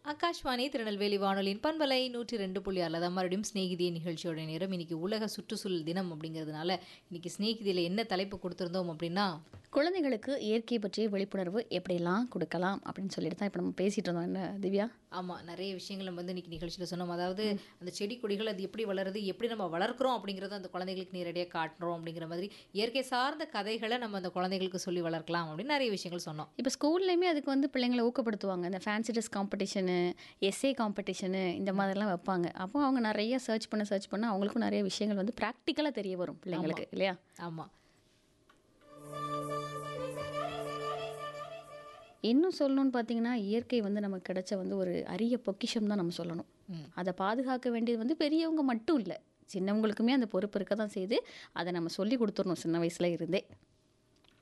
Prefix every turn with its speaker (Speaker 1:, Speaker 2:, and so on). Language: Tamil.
Speaker 1: ஆகாஷ்வாணி திருநெல்வேலி வானொலியின் பண்பலை நூற்றி ரெண்டு புள்ளி ஆறில் தான் மறுபடியும் ஸ்நேகிதிய நிகழ்ச்சியோட நேரம் இன்னைக்கு உலக சுற்றுச்சூழல் தினம் அப்படிங்கிறதுனால இன்னைக்கு ஸ்நேகிதியில் என்ன தலைப்பு கொடுத்துருந்தோம் அப்படின்னா
Speaker 2: குழந்தைகளுக்கு இயற்கை பற்றிய விழிப்புணர்வு எப்படிலாம் கொடுக்கலாம் அப்படின்னு சொல்லிட்டு தான் இப்போ நம்ம பேசிட்டு இருந்தோம் என்ன திவ்யா
Speaker 1: ஆமாம் நிறைய விஷயங்கள் நம்ம வந்து இன்னைக்கு நிகழ்ச்சியில் சொன்னோம் அதாவது அந்த செடி கொடிகள் அது எப்படி வளருது எப்படி நம்ம வளர்க்குறோம் அப்படிங்கிறத அந்த குழந்தைகளுக்கு நேரடியாக காட்டுறோம் அப்படிங்கிற மாதிரி இயற்கை சார்ந்த கதைகளை நம்ம அந்த குழந்தைகளுக்கு சொல்லி வளர்க்கலாம் அப்படின்னு நிறைய விஷயங்கள் சொன்னோம்
Speaker 2: இப்போ ஸ்கூல்லையுமே அதுக்கு வந்து பிள்ளைங்களை ஊக்கப்படுத்துவாங்க இந்த ஃபேன்சி ட்ரெஸ் காம்படிஷனு எஸ்ஏ காம்படிஷனு இந்த மாதிரிலாம் வைப்பாங்க அப்போ அவங்க நிறைய சர்ச் பண்ண சர்ச் பண்ண அவங்களுக்கும் நிறைய விஷயங்கள் வந்து ப்ராக்டிக்கலாக தெரிய வரும் பிள்ளைங்களுக்கு இல்லையா
Speaker 1: ஆமாம்
Speaker 2: இன்னும் சொல்லணும்னு பார்த்தீங்கன்னா இயற்கை வந்து நமக்கு கிடைச்ச வந்து ஒரு அரிய பொக்கிஷம் தான் நம்ம சொல்லணும் அதை பாதுகாக்க வேண்டியது வந்து பெரியவங்க மட்டும் இல்லை சின்னவங்களுக்குமே அந்த பொறுப்பு இருக்க தான் செய்யுது அதை நம்ம சொல்லி கொடுத்துடணும் சின்ன வயசுல இருந்தே